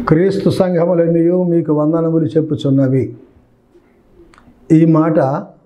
క్రీస్తు సంఘములన్నీ మీకు వందనములు చెప్పుచున్నవి ఈ మాట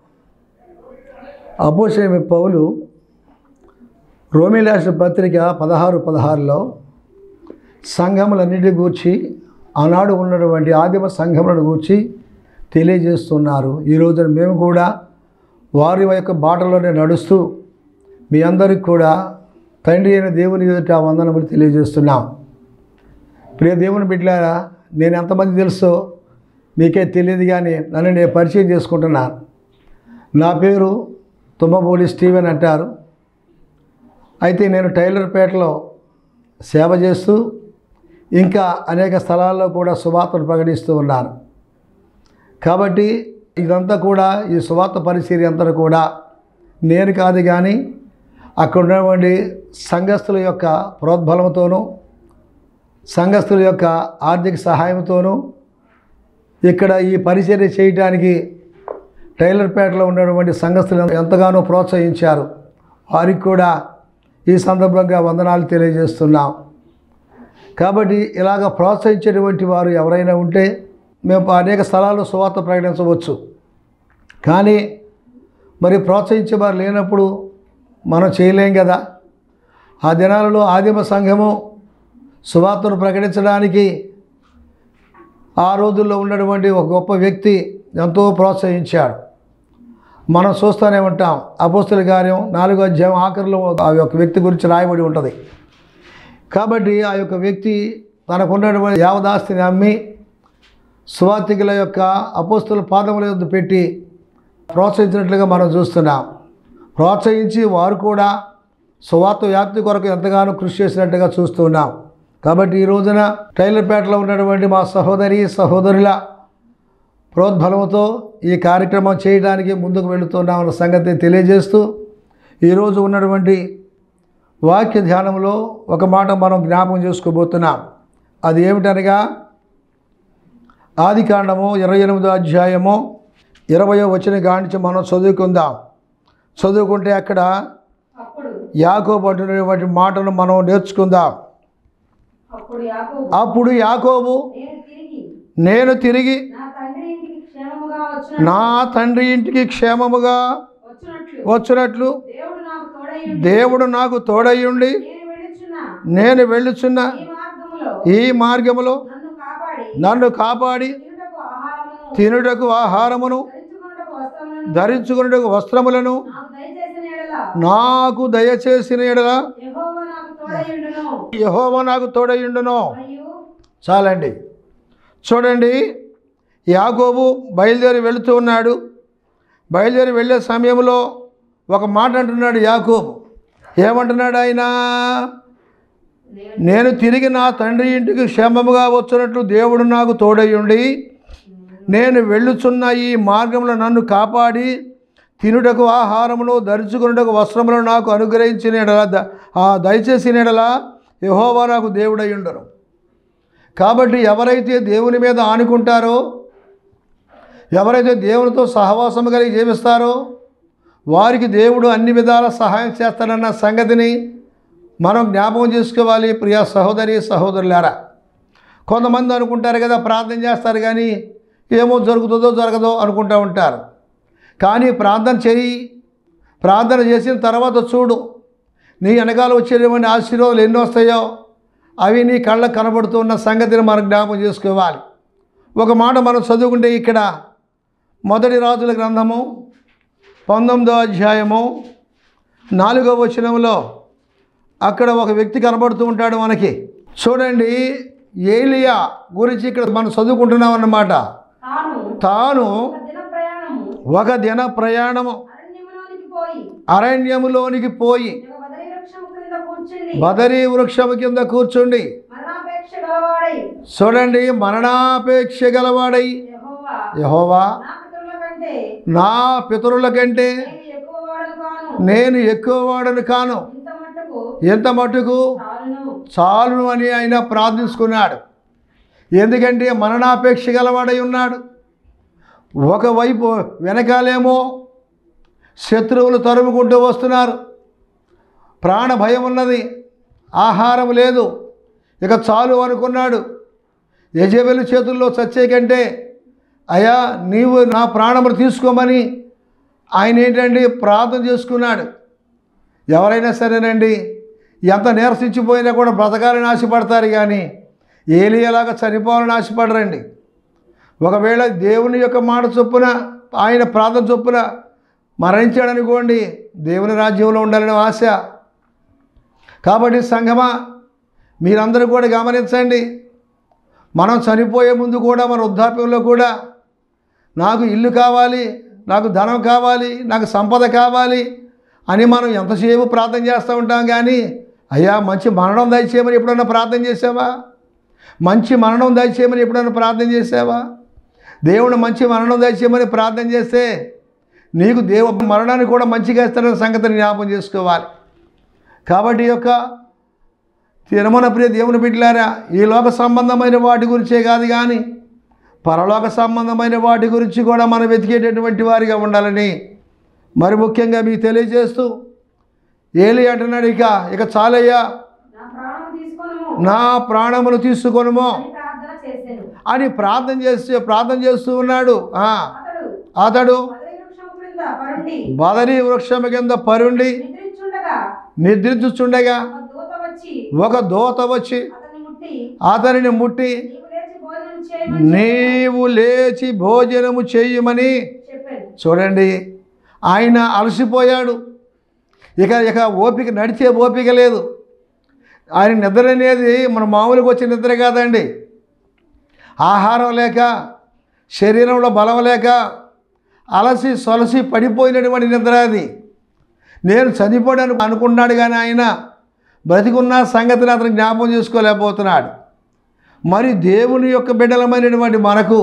అపోషేమి పౌలు రోమిలాష పత్రిక పదహారు పదహారులో సంఘములన్నిటి గూర్చి ఆనాడు ఉన్నటువంటి ఆదిమ సంఘములను గూర్చి తెలియజేస్తున్నారు ఈ రోజున మేము కూడా వారి యొక్క బాటలోనే నడుస్తూ మీ అందరికి కూడా తండ్రి అయిన దేవుని ఎదుట వందనములు తెలియజేస్తున్నాం ప్రియ దేవుని బిడ్డలారా నేను ఎంతమంది తెలుసో మీకే తెలియదు కానీ నన్ను నేను పరిచయం చేసుకుంటున్నాను నా పేరు తుమ్మబోడి స్టీవెన్ అంటారు అయితే నేను టైలర్పేటలో సేవ చేస్తూ ఇంకా అనేక స్థలాల్లో కూడా సువార్తను ప్రకటిస్తూ ఉన్నాను కాబట్టి ఇదంతా కూడా ఈ సువార్త పరిచర్య అంతా కూడా నేను కాదు కానీ అక్కడ ఉన్నటువంటి సంఘస్థుల యొక్క ప్రోద్బలంతోనూ సంఘస్థుల యొక్క ఆర్థిక సహాయంతోనూ ఇక్కడ ఈ పరిచర్య చేయడానికి టైలర్పేటలో ఉన్నటువంటి సంఘస్థులు ఎంతగానో ప్రోత్సహించారు వారికి కూడా ఈ సందర్భంగా వందనాలు తెలియజేస్తున్నాం కాబట్టి ఇలాగ ప్రోత్సహించేటువంటి వారు ఎవరైనా ఉంటే మేము అనేక స్థలాల్లో సువార్త ప్రకటించవచ్చు కానీ మరి ప్రోత్సహించే వారు లేనప్పుడు మనం చేయలేం కదా ఆ దినాలలో ఆదిమ సంఘము సువార్తను ప్రకటించడానికి ఆ రోజుల్లో ఉన్నటువంటి ఒక గొప్ప వ్యక్తి ఎంతో ప్రోత్సహించాడు మనం చూస్తూనే ఉంటాం అపోస్తుల కార్యం నాలుగో అధ్యాయం ఆఖరిలో ఆ యొక్క వ్యక్తి గురించి రాయబడి ఉంటుంది కాబట్టి ఆ యొక్క వ్యక్తి తనకున్నటువంటి యావదాస్తిని అమ్మి సువార్థికుల యొక్క అపోస్తుల పాదముల యొద్ద పెట్టి ప్రోత్సహించినట్లుగా మనం చూస్తున్నాం ప్రోత్సహించి వారు కూడా సువార్త వ్యాప్తి కొరకు ఎంతగానో కృషి చేసినట్టుగా చూస్తున్నాం కాబట్టి ఈ రోజున టైలర్పేటలో ఉన్నటువంటి మా సహోదరి సహోదరుల ప్రోద్బలంతో ఈ కార్యక్రమం చేయడానికి ముందుకు వెళుతున్నామన్న సంగతి తెలియజేస్తూ ఈరోజు ఉన్నటువంటి వాక్య ధ్యానంలో ఒక మాట మనం జ్ఞాపకం చేసుకోబోతున్నాం అది ఏమిటనగా ఆది కాండము ఇరవై ఎనిమిదో అధ్యాయము ఇరవయో వచ్చిన గాంచి మనం చదువుకుందాం చదువుకుంటే అక్కడ అప్పుడు యాకోబు అంటున్నటువంటి మాటను మనం నేర్చుకుందాం అప్పుడు యాకోబు అప్పుడు యాకోబు నేను తిరిగి నేను తిరిగి నా తండ్రి ఇంటికి క్షేమముగా వచ్చిన నా తండ్రి ఇంటికి క్షేమముగా వచ్చినట్లు వచ్చినట్లు దేవుడు నాకు తోడై దేవుడు నాకు తోడయ్యుండి నేను వెళ్ళుచున్న నేను వెళ్ళుచున్న ఈ మార్గములో ఈ మార్గములో నన్ను కాపాడి నన్ను కాపాడి తినుటకు ఆహారమును తినుటకు ఆహారమును ధరించుకున్నటకు వస్త్రములను ధరించుకున్నటకు వస్త్రములను నాకు దయచేసిన ఎడల నాకు దయచేసిన ఎడల యెహోవా నాకు తోడయుండును యహోవ నాకు తోడయ్యుండును మరియు చాలండి చూడండి యాగోబు బయలుదేరి వెళుతూ ఉన్నాడు బయలుదేరి వెళ్ళే సమయంలో ఒక మాట అంటున్నాడు యాకోబు ఏమంటున్నాడు ఆయన నేను నేను తిరిగి నా తండ్రి ఇంటికి క్షేమముగా వచ్చినట్లు దేవుడు నాకు తోడయ్యుండి నేను వెళ్ళుచున్న ఈ మార్గంలో నన్ను కాపాడి తినుటకు ఆహారమును ధరించుకున్నటకు వస్త్రములను నాకు అనుగ్రహించిన ఎడల ద- ఆ దయచేసిన ఎడల యహోవా నాకు దేవుడై ఉండరు కాబట్టి ఎవరైతే దేవుని మీద ఆనుకుంటారో ఎవరైతే దేవునితో సహవాసము కలిగి జీవిస్తారో వారికి దేవుడు అన్ని విధాల సహాయం చేస్తాడన్న సంగతిని మనం జ్ఞాపకం చేసుకోవాలి ప్రియ సహోదరి సహోదరులారా కొంతమంది అనుకుంటారు కదా ప్రార్థన చేస్తారు కానీ ఏమో జరుగుతుందో జరగదో అనుకుంటూ ఉంటారు కానీ ప్రార్థన చేయి ప్రార్థన చేసిన తర్వాత చూడు నీ వెనకాల వచ్చేటువంటి ఆశీర్వాదాలు ఎన్ని వస్తాయో అవి నీ కళ్ళకు కనబడుతున్న సంగతిని మనం జ్ఞాపకం చేసుకోవాలి ఒక మాట మనం చదువుకుంటే ఇక్కడ మొదటి రాజుల గ్రంథము పంతొమ్మిదో అధ్యాయము నాలుగో వచనంలో అక్కడ ఒక వ్యక్తి కనబడుతూ ఉంటాడు మనకి చూడండి ఏలియా గురించి ఇక్కడ మనం చదువుకుంటున్నాం అన్నమాట తాను తాను ఒక దిన ప్రయాణము ఒక దిన ప్రయాణము అరణ్యములోనికి పోయి అరణ్యములోనికి పోయి ఒక బదరీ వృక్షము క్రింద కూర్చుండి బదరీ వృక్షము కింద కూర్చుండి మరణాపేక్ష గలవాడై చూడండి మరణాపేక్ష గలవాడై యెహోవా యహోవా నా పితరుల కంటే నా పితరుల కంటే నేను ఎక్కువ వాడను కాను నేను ఎక్కువ వాడను కాను ఇంత మట్టుకు ఎంత మటుకు చాలును చాలును అని ఆయన ప్రార్థించుకున్నాడు ఎందుకంటే మరణాపేక్ష గలవాడై ఉన్నాడు ఒకవైపు వెనకాలేమో శత్రువులు తరుముకుంటూ వస్తున్నారు ప్రాణ భయం ఉన్నది ఆహారం లేదు ఇక చాలు అనుకున్నాడు యజబెలు చేతుల్లో చచ్చే కంటే అయ్యా నీవు నా ప్రాణములు తీసుకోమని ఆయన ఏంటండి ప్రార్థన చేసుకున్నాడు ఎవరైనా సరేనండి ఎంత నీరసించిపోయినా కూడా బ్రతకాలని ఆశపడతారు కానీ ఏలియలాగా చనిపోవాలని ఆశపడరండి ఒకవేళ దేవుని యొక్క మాట చొప్పున ఆయన ప్రార్థన చొప్పున మరణించాడనుకోండి దేవుని రాజ్యంలో ఉండాలనే ఆశ కాబట్టి సంగమా మీరందరూ కూడా గమనించండి మనం చనిపోయే ముందు కూడా మన వృద్ధాప్యంలో కూడా నాకు ఇల్లు కావాలి నాకు ధనం కావాలి నాకు సంపద కావాలి అని మనం ఎంతసేపు ప్రార్థన చేస్తూ ఉంటాం కానీ అయ్యా మంచి మరణం దయచేయమని ఎప్పుడన్నా ప్రార్థన చేసావా మంచి మరణం దయచేయమని ఎప్పుడన్నా ప్రార్థన చేసావా దేవుడు మంచి మరణం దయచేయమని ప్రార్థన చేస్తే నీకు దేవ మరణాన్ని కూడా మంచిగా ఇస్తాడన్న సంగతిని జ్ఞాపం చేసుకోవాలి కాబట్టి ఈ యొక్క తిరుమల ప్రియ దేవుని బిడ్డలారా ఈ లోక సంబంధమైన వాటి గురించే కాదు కానీ పరలోక సంబంధమైన వాటి గురించి కూడా మనం వెతికేటటువంటి వారిగా ఉండాలని మరి ముఖ్యంగా మీకు తెలియజేస్తూ ఏలి అంటున్నాడు ఇక ఇక చాలయ్యా నా ప్రాణం తీసుకొనుము నా ప్రాణములు తీసుకొనుమో అని ప్రార్థన చేశాను అని ప్రార్థన చేస్తూ ప్రార్థన చేస్తూ ఉన్నాడు ఆ, అతడు అతడు మధుర వృక్షము క్రింద పరుండి బదరి వృక్షము కింద పరుండి నిద్రించుండగా నిద్రించుచుండగా ఒక దూత వచ్చి ఒక దోత వచ్చి అతన్ని ముట్టి అతనిని ముట్టి నీవు లేచి భోజనం చేయమని నీవు లేచి భోజనము చేయమని చెప్పాను చూడండి ఆయన అలసిపోయాడు ఇక ఇక ఓపిక నడిచే ఓపిక లేదు ఆయన నిద్ర అనేది మన మామూలుగా వచ్చే నిద్ర కాదండి ఆహారం లేక శరీరంలో బలం లేక అలసి సొలసి పడిపోయినటువంటి నిద్ర అది నేను చనిపోయాను అనుకున్నాడు కానీ ఆయన బ్రతికున్న సంగతిని అతను జ్ఞాపకం చేసుకోలేకపోతున్నాడు మరి దేవుని యొక్క బిడ్డలమైనటువంటి మనకు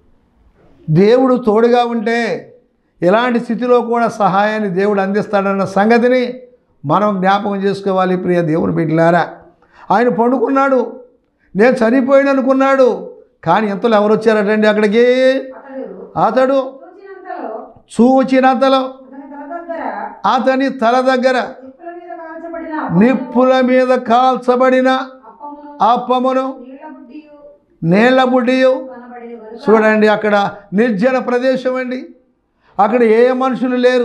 దేవుడు తోడుగా ఉంటే ఎలాంటి స్థితిలో కూడా సహాయాన్ని దేవుడు అందిస్తాడన్న సంగతిని మనం జ్ఞాపకం చేసుకోవాలి ప్రియ దేవుని బిడ్డలారా ఆయన పండుకున్నాడు నేను చనిపోయాను అనుకున్నాడు కానీ ఎంతలో ఎవరు వచ్చారటండి అక్కడికి అతడు అతడు చూచినంతలో చూచినంతలో అతని తల దగ్గర అతని తల దగ్గర నిప్పుల మీద కాల్చబడిన నిప్పుల మీద కాల్చబడిన అప్పమును అప్పమును నీళ్ల బుడ్డియు నీళ్ల బుడ్డియు కనబడిన గనుక చూడండి అక్కడ నిర్జన ప్రదేశం అండి అక్కడ ఏ మనుషులు లేరు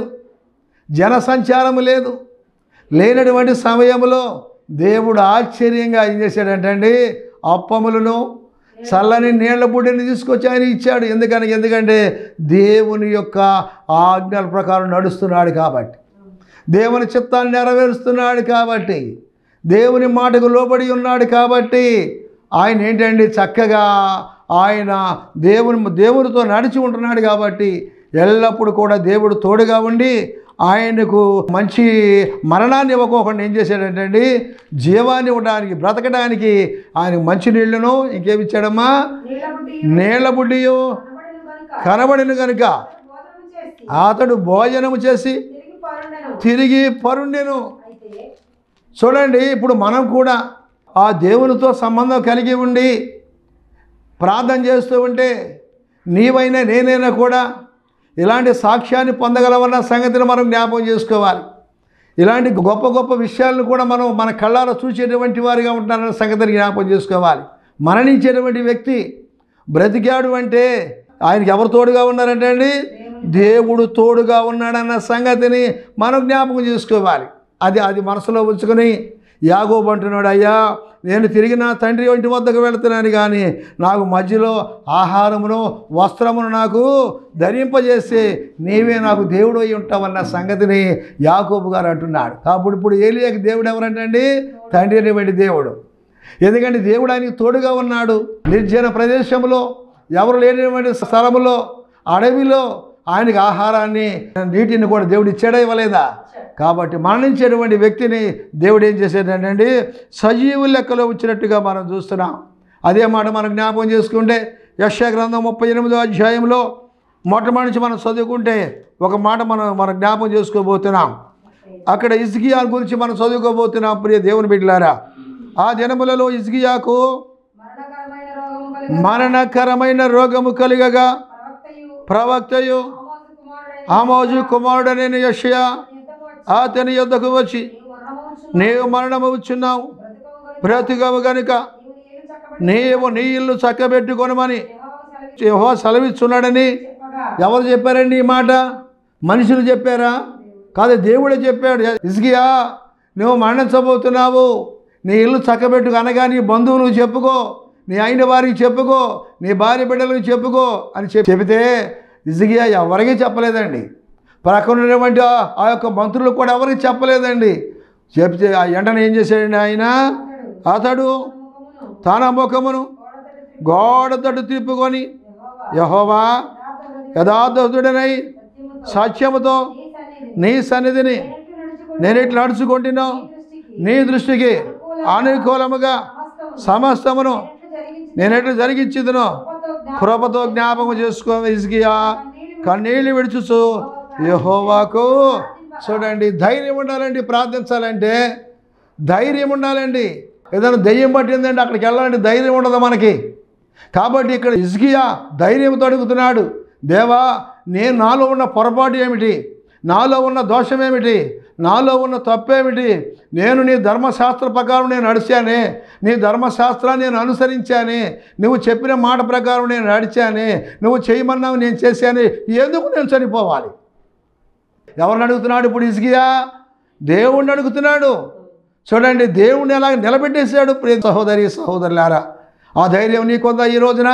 జనసంచారము లేదు లేనటువంటి సమయంలో దేవుడు ఆశ్చర్యంగా ఏం చేశాడంటండి అప్పములను చల్లని నీళ్ల బుడ్డిని తీసుకొచ్చి ఆయన ఇచ్చాడు ఎందుకని ఎందుకంటే దేవుని యొక్క ఆజ్ఞల ప్రకారం నడుస్తున్నాడు కాబట్టి దేవుని చిత్తాన్ని నెరవేరుస్తున్నాడు కాబట్టి దేవుని మాటకు లోబడి ఉన్నాడు కాబట్టి ఆయన ఏంటండి చక్కగా ఆయన దేవుని దేవునితో నడిచి ఉంటున్నాడు కాబట్టి ఎల్లప్పుడూ కూడా దేవుడు తోడుగా ఉండి ఆయనకు మంచి మరణాన్ని ఇవ్వకోకుండా ఏం చేశాడంటండి జీవాన్ని ఇవ్వడానికి బ్రతకడానికి ఆయన మంచి నీళ్లను ఇంకేమిచ్చాడమ్మా నీళ్ల బుడ్డియు నీళ్ల బుడ్డియు కనబడిన గనుక కనబడిన కనుక భోజనం చేసి అతడు భోజనము చేసి తిరిగి పరుండెను తిరిగి పరుండెను అయితే చూడండి ఇప్పుడు మనం కూడా ఆ దేవునితో సంబంధం కలిగి ఉండి ప్రార్థన చేస్తూ ఉంటే నీవైనా నేనైనా కూడా ఇలాంటి సాక్ష్యాన్ని పొందగలమన్న సంగతిని మనం జ్ఞాపకం చేసుకోవాలి ఇలాంటి గొప్ప గొప్ప విషయాలను కూడా మనం మన కళ్ళారా చూసేటువంటి వారిగా ఉంటారన్న సంగతిని జ్ఞాపకం చేసుకోవాలి మరణించేటువంటి వ్యక్తి బ్రతికాడు అంటే ఆయనకి ఎవరు తోడుగా ఉన్నారంటే అండి దేవుడు తోడుగా ఉన్నాడన్న సంగతిని మనం జ్ఞాపకం చేసుకోవాలి అది అది మనసులో ఉంచుకొని యాగోబు అంటున్నాడు అయ్యా నేను తిరిగి నా తండ్రి ఇంటి వద్దకు వెళుతున్నాను కానీ నాకు మధ్యలో ఆహారమును వస్త్రమును నాకు ధరింపజేసి నీవే నాకు దేవుడు అయి ఉంటావన్న సంగతిని యాకోబు గారు అంటున్నాడు కాబట్టి ఇప్పుడు ఏలియాకి దేవుడు ఎవరంటండి తండ్రి అనేటువంటి దేవుడు ఎందుకంటే దేవుడు ఆయనకి తోడుగా ఉన్నాడు నిర్జన ప్రదేశంలో ఎవరు లేనటువంటి స్థలములో అడవిలో ఆయనకి ఆహారాన్ని నీటిని కూడా దేవుడు ఇచ్చాడా ఇవ్వలేదా కాబట్టి మరణించేటువంటి వ్యక్తిని దేవుడు ఏం చేసేటండి సజీవు లెక్కలో వచ్చినట్టుగా మనం చూస్తున్నాం అదే మాట మనం జ్ఞాపకం చేసుకుంటే యశ గ్రంథం ముప్పై ఎనిమిదో అధ్యాయంలో మొట్టమొదటి నుంచి మనం చదువుకుంటే ఒక మాట మనం మనం జ్ఞాపకం చేసుకోబోతున్నాం అక్కడ ఇజ్కియా గురించి మనం చదువుకోబోతున్నాం ప్రియ దేవుని బిడ్డలారా ఆ దినములలో ఇజ్కియాకు మరణకరమైన రోగము కలిగిన మరణకరమైన రోగము కలిగగా ప్రవక్తయు ప్రవక్తయు ఆమోజు కుమారుడైన ఆమోజు కుమారుడనైన యషయా అతని యుద్ధకు వచ్చి అతని యొద్దకు వచ్చి నీవు మరణమవుచున్నావు నీవు మరణము వచ్చున్నావు బ్రతుకవు గనుక బ్రతుకవు గనుక చక్కబెట్టి నీవు నీ ఇల్లు చక్కబెట్టుకొనమని యెహోవా సెలవిచ్చి యెహోవా సెలవిస్తున్నాడని చెప్పగా ఎవరు చెప్పారండి ఈ మాట మనుషులు చెప్పారా కాదు దేవుడే చెప్పాడు ఇసుకియా నువ్వు మరణించబోతున్నావు నీ ఇల్లు చక్కబెట్టుకు అనగా నీ బంధువులకు చెప్పుకో నీ అయిన వారికి చెప్పుకో నీ భార్య బిడ్డలకు చెప్పుకో అని చెప్పి చెబితే ఇసుకియా ఎవరికీ చెప్పలేదండి ప్రక్కన ఉన్నటువంటి ఆ- ఆ యొక్క మంత్రులకు కూడా ఎవరికి చెప్పలేదండి చెప్తే ఆ ఎండను ఏం చేశాడండి ఆయన అతడు ముఖమును తన ముఖమును గోడ తట్టు గోడ తట్టు తిప్పుకొని యెహోవా యహోవా యథార్థ హృదయం యథార్థుడనై సత్యముతో సత్యముతో నీ సన్నిధిని నీ సన్నిధిని నేనెట్లు నడుచుకొని నేను ఇట్లా నడుచుకుంటున్నావు దృష్టికి నీ దృష్టికి అనుకూలముగా సమస్తమును సమస్తమును నేనెట్లు జరిగించి నేను ఎట్లు జరిగించుదునో కృపతో జ్ఞాపకం కృపతో జ్ఞాపకం చేసుకో ఇసుకియా కన్నీళ్లు కన్నీళ్ళు విడుచుచు యహోవాకు చూడండి ధైర్యం ఉండాలండి ప్రార్థించాలంటే ధైర్యం ఉండాలండి ఏదైనా దెయ్యం పట్టిందంటే అక్కడికి వెళ్ళాలంటే ధైర్యం ఉండదు మనకి కాబట్టి ఇక్కడ ఇసుకియా ధైర్యంతో అడుగుతున్నాడు దేవా నేను నాలో ఉన్న పొరపాటు ఏమిటి నాలో ఉన్న దోషం ఏమిటి నాలో ఉన్న తప్పేమిటి నేను నీ ధర్మశాస్త్ర ప్రకారం నేను నడిచానే నీ ధర్మశాస్త్రాన్ని నేను అనుసరించానే నువ్వు చెప్పిన మాట ప్రకారం నేను నడిచానే నువ్వు చేయమన్నావు నేను చేశానే ఎందుకు నేను చనిపోవాలి ఎవరిని అడుగుతున్నాడు ఇప్పుడు ఇసుకియా దేవుణ్ణి అడుగుతున్నాడు చూడండి దేవుణ్ణి ఎలా నిలబెట్టేశాడు ప్రియ సహోదరి సహోదరులారా ఆ ధైర్యం నీకుందా ఈ రోజున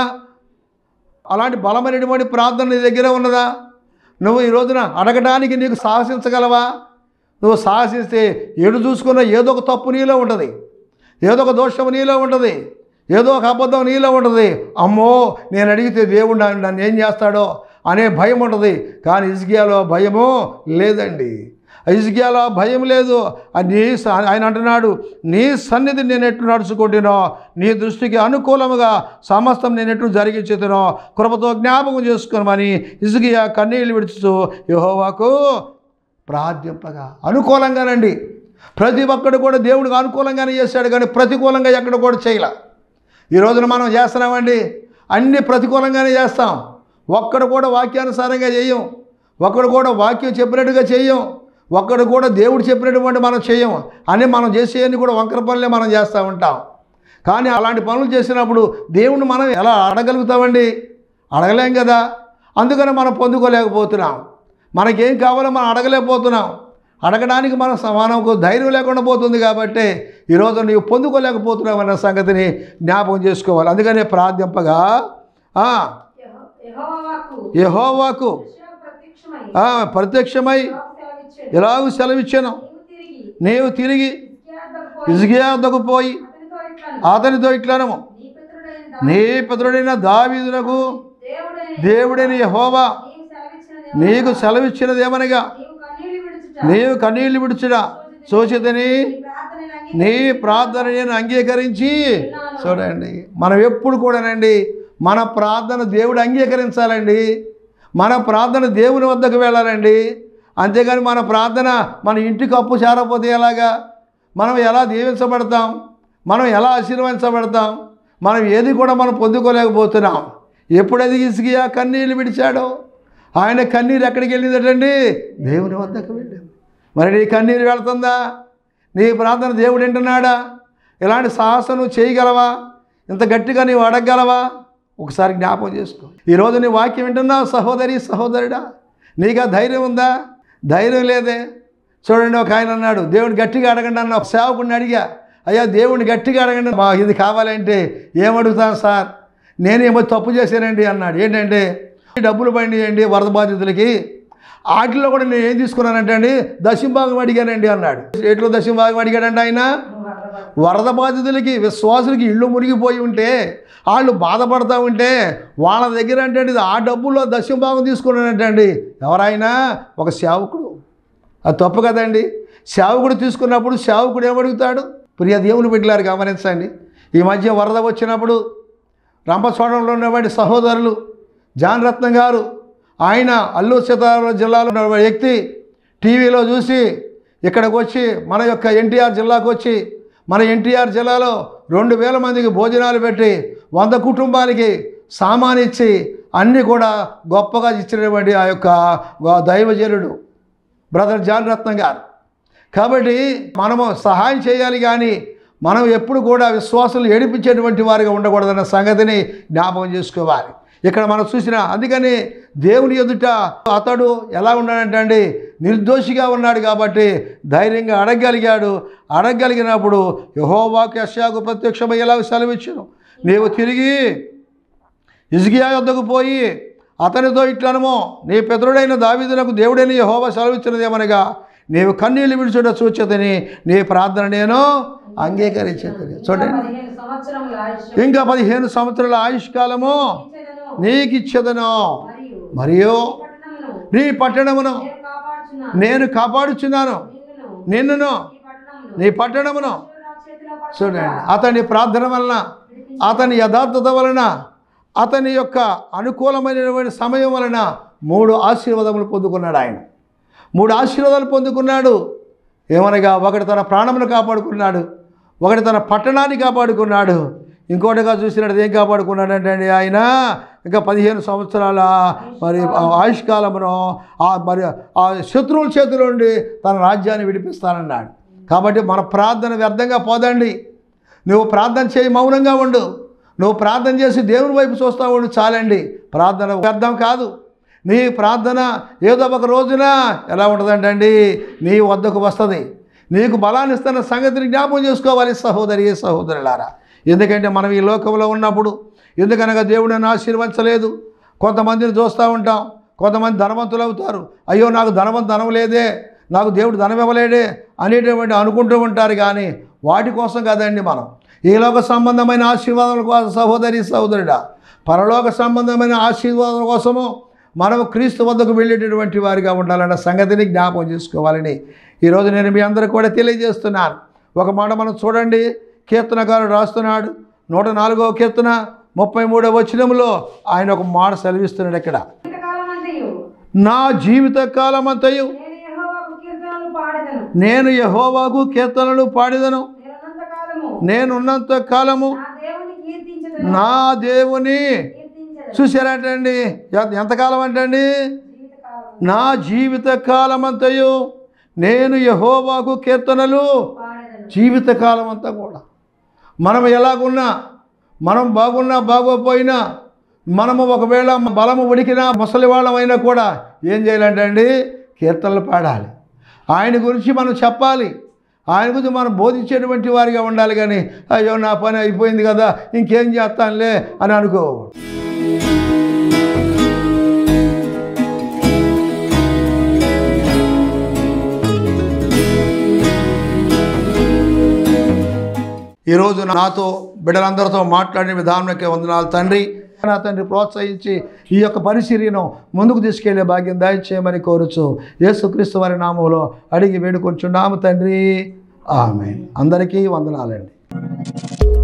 అలాంటి బలమైనటువంటి ప్రార్థన నీ దగ్గర ఉన్నదా నువ్వు ఈ రోజున అడగడానికి నీకు సాహసించగలవా నువ్వు సాహసిస్తే ఎడు చూసుకున్న ఏదో ఒక తప్పు నీలో ఉంటుంది ఏదో ఒక దోషం నీలో ఉంటుంది ఏదో ఒక అబద్ధం నీలో ఉంటుంది అమ్మో నేను అడిగితే దేవుడు నన్ను నన్ను ఏం చేస్తాడో అనే భయం ఉంటుంది కానీ ఇసుకియాలో భయము లేదండి ఇసుకియాలో భయం లేదు ఆ నీ స- ఆయన అంటున్నాడు నీ సన్నిధి నేను ఎట్లు నడుచుకుంటునో నీ దృష్టికి అనుకూలముగా సమస్తం నేను ఎట్లు జరిగించుతునో కృపతో జ్ఞాపకం చేసుకోమని ఇసుకియా కన్నీళ్ళు విడుచుతూ యహోవాకు ప్రార్థింపగా అనుకూలంగానండి ప్రతి ఒక్కడు కూడా దేవుడికి అనుకూలంగానే చేశాడు కానీ ప్రతికూలంగా ఎక్కడ కూడా చేయలే ఈ రోజున మనం చేస్తున్నామండి అన్ని ప్రతికూలంగానే చేస్తాం ఒక్కడు కూడా వాక్యానుసారంగా చేయం ఒక్కడు కూడా వాక్యం చెప్పినట్టుగా చేయం ఒక్కడు కూడా దేవుడు చెప్పినటువంటి మనం చేయం అని మనం చేసేవన్నీ కూడా వంకర పనులే మనం చేస్తూ ఉంటాం కానీ అలాంటి పనులు చేసినప్పుడు దేవుణ్ణి మనం ఎలా అడగలుగుతామండి అడగలేం కదా అందుకని మనం పొందుకోలేకపోతున్నాం మనకేం కావాలో మనం అడగలేకపోతున్నాం అడగడానికి మనం మనకు ధైర్యం లేకుండా పోతుంది కాబట్టి ఈరోజు నీవు పొందుకోలేకపోతున్నావు అన్న సంగతిని జ్ఞాపకం చేసుకోవాలి అందుకనే ప్రార్థింపగా ఆ, యెహో- యెహోవా వాక్కు యెహోవాకు దర్శనం ప్రత్యక్షమై ఆ, ప్రత్యక్షమై యెహోవా సెలవిచ్చాడు. ఎలాగూ సెలవిచ్చాను నీవు తిరిగి నీవు తిరిగి హిజ్కియా వద్దకు పోయి ఇసుగియా వద్దకు పోయి అతనితో ఇట్లను అతనితో ఇట్లను నీ పితరుడైన నీ పితరుడైన దావీదునకు దేవుడైన దేవుడైన యెహోవా నీవు సెలవిచ్చినదేమనగా, నీకు సెలవిచ్చినదేమనగా నీవు కన్నీళ్లు విడుచుట నీవు కన్నీళ్లు విడుచుడా సూచితని నీ ప్రార్థనను అంగీ- నీ ప్రార్థన నేను అంగీకరించి చూడండి మనం ఎప్పుడు కూడానండి మన ప్రార్థన దేవుడు అంగీకరించాలండి మన ప్రార్థన దేవుని వద్దకు వెళ్ళాలండి అంతేగాని మన ప్రార్థన మన ఇంటికి అప్పు చేరకపోతే ఎలాగా మనం ఎలా దీవించబడతాం మనం ఎలా ఆశీర్వదించబడతాం మనం ఏది కూడా మనం పొందుకోలేకపోతున్నాం ఎప్పుడది ఇసుకియా కన్నీళ్ళు విడిచాడో ఆయన కన్నీరు ఎక్కడికి వెళ్ళిందటండి దేవుని వద్దకు వెళ్ళింది మరి నీ కన్నీరు వెళ్తుందా నీ ప్రార్థన దేవుడు వింటున్నాడా ఇలాంటి సాహసం నువ్వు చేయగలవా ఇంత గట్టిగా నీవు అడగగలవా ఒకసారి జ్ఞాపకం చేసుకో ఈరోజు నీ వాక్యం వింటున్నావు సహోదరి సహోదరుడా నీకు ఆ ధైర్యం ఉందా ధైర్యం లేదే చూడండి ఒక ఆయన అన్నాడు దేవుని గట్టిగా అడగండి అన్న ఒక సేవకుడిని అడిగా అయ్యా దేవుని గట్టిగా అడగండి మా ఇది కావాలంటే ఏమడుగుతాను సార్ నేనేమో తప్పు చేశానండి అన్నాడు ఏంటంటే డబ్బులు పండియండి వరద బాధితులకి వాటిలో కూడా నేను ఏం తీసుకున్నానంటే అండి దశంభాగం అడిగానండి అన్నాడు ఎట్లో దశంభాగం అడిగాడండి ఆయన వరద బాధితులకి విశ్వాసులకి ఇళ్ళు మునిగిపోయి ఉంటే వాళ్ళు బాధపడతా ఉంటే వాళ్ళ దగ్గర అంటే ఇది ఆ డబ్బుల్లో దశంభాగం తీసుకున్నానంటండి ఎవరైనా ఒక సేవకుడు అది తప్పు కదండి సేవకుడు తీసుకున్నప్పుడు సేవకుడు ఏమడుగుతాడు ప్రియ దేవుని బిడ్డలారు గమనించండి ఈ మధ్య వరద వచ్చినప్పుడు రంపచోడంలో ఉన్నటువంటి సహోదరులు జాన్ రత్నం గారు ఆయన అల్లూరు సీతారామరాజు జిల్లాలో ఉన్న వ్యక్తి టీవీలో చూసి ఇక్కడికి వచ్చి మన యొక్క ఎన్టీఆర్ జిల్లాకు వచ్చి మన ఎన్టీఆర్ జిల్లాలో రెండు వేల మందికి భోజనాలు పెట్టి వంద కుటుంబాలకి సామాన్ ఇచ్చి అన్నీ కూడా గొప్పగా ఇచ్చినటువంటి ఆ యొక్క దైవజనుడు బ్రదర్ జాన్ రత్నం గారు కాబట్టి మనము సహాయం చేయాలి కానీ మనం ఎప్పుడు కూడా విశ్వాసులు ఏడిపించేటువంటి వారిగా ఉండకూడదన్న సంగతిని జ్ఞాపకం చేసుకోవాలి ఇక్కడ మనం చూసిన అందుకని దేవుని ఎదుట అతడు ఎలా ఉన్నాడంటే అండి నిర్దోషిగా ఉన్నాడు కాబట్టి ధైర్యంగా అడగగలిగాడు అడగగలిగినప్పుడు యహోవాకి అశాకు ప్రత్యక్షమయ్యేలా సెలవిచ్చును నీవు తిరిగి ఇజ్గియా యొద్దకు పోయి అతనితో ఇట్లనమో నీ పితరుడైన దావీదునకు దేవుడైన యహోవా సెలవిచ్చినదేమనగా నీవు కన్నీళ్లు విడిచుట సూచతని నీ ప్రార్థన నేను అంగీకరించేది చూడండి పదిహేను సంవత్సరముల ఆయుష్ ఇంకా పదిహేను సంవత్సరాల ఆయుష్కాలము ఇచ్చేదను నీకు ఇచ్చేదను మరియు మరియు పట్టణమును నీ పట్టణమును నేను కాపాడుచున్నాను నేను కాపాడుచున్నాను నిన్నును నిన్నును ఈ పట్టణమును నీ పట్టణమును నా చేతిలో పట్టుకుంటా. చూడండి అతని ప్రార్థన వలన అతని యథార్థత వలన అతని యొక్క అనుకూలమైనటువంటి సమయం వలన మూడు ఆశీర్వాదములు పొందుకున్నాడు ఆయన మూడు ఆశీర్వాదాలు పొందుకున్నాడు ఏమనగా ఒకటి తన ప్రాణమును కాపాడుకున్నాడు ఒకటి తన పట్టణాన్ని కాపాడుకున్నాడు ఇంకోటిగా చూసినట్టు ఏం కాపాడుకున్నాడంటే అండి ఆయన ఇంకా పదిహేను సంవత్సరాల మరి ఆ ఆయుష్కాలమును ఆ మరి ఆ శత్రువుల చేతిలో నుండి తన రాజ్యాన్ని విడిపిస్తానన్నాడు కాబట్టి మన ప్రార్థన వ్యర్థంగా పోదండి నువ్వు ప్రార్థన చేయి మౌనంగా ఉండు నువ్వు ప్రార్థన చేసి దేవుని వైపు చూస్తూ ఉండు చాలండి ప్రార్థన వ్యర్థం కాదు నీ ప్రార్థన ఏదో ఒక రోజున ఎలా ఉంటుందంటే అండి నీ వద్దకు వస్తుంది నీకు బలాన్ని ఇస్తున్న సంగతిని జ్ఞాపకం చేసుకోవాలి సహోదరి సహోదరులారా ఎందుకంటే మనం ఈ లోకంలో ఉన్నప్పుడు ఎందుకనగా దేవుడు నన్ను ఆశీర్వదించలేదు కొంతమందిని చూస్తూ ఉంటాం కొంతమంది ధనవంతులు అవుతారు అయ్యో నాకు ధనవంత ధనం లేదే నాకు దేవుడు ధనం ఇవ్వలేడే అనేటువంటి అనుకుంటూ ఉంటారు కానీ వాటి కోసం కదండి మనం ఈ లోక సంబంధమైన ఆశీర్వాదాల కోసం సహోదరి సహోదరుడా పరలోక సంబంధమైన ఆశీర్వాదం కోసము మనం క్రీస్తు వద్దకు వెళ్ళేటటువంటి వారిగా ఉండాలన్న సంగతిని జ్ఞాపకం చేసుకోవాలని ఈరోజు నేను మీ అందరికీ కూడా తెలియజేస్తున్నాను ఒక మాట మనం చూడండి కీర్తనకారుడు రాస్తున్నాడు నూట నాలుగవ కీర్తన ముప్పై మూడవ వచనంలో ఆయన ఒక మాట సెలవిస్తున్నాడు ఇక్కడ ఇంతకాలమంతయు నా జీవిత కాలమంతయు నేను యెహోవాకు కీర్తనలు పాడెదను నేను యహోవాకు కీర్తనలు పాడిదను నేనున్నంత కాలము నేనున్నంత కాలము నా దేవుని కీర్తించదను నా దేవుని కీర్తించదను చూశారంటండి ఎంత- ఎంతకాలం అంటండి జీవితకాలం నా జీవిత కాలమంతయు నేను యహోవాకు కీర్తనలు పాడెదను జీవితకాలం అంతా కూడా మనం ఎలాగున్నా మనం బాగున్నా బాగోపోయినా మనము ఒకవేళ బలము ఉడికినా ముసలి వాళ్ళమైనా కూడా ఏం చేయాలంటే అండి కీర్తనలు పాడాలి ఆయన గురించి మనం చెప్పాలి ఆయన గురించి మనం బోధించేటువంటి వారిగా ఉండాలి కానీ అయ్యో నా పని అయిపోయింది కదా ఇంకేం చేస్తానులే అని అనుకో ఈరోజు నాతో బిడ్డలందరితో మాట్లాడిన విధానంకే వందనాలు తండ్రి నా తండ్రి ప్రోత్సహించి ఈ యొక్క పరిశీలన ముందుకు తీసుకెళ్లే భాగ్యం దయచేయమని కోరుచు యేసుక్రీస్తు వారి నామంలో అడిగి వేడుకొంచున్నాము తండ్రి ఆమె అందరికీ వందనాలండి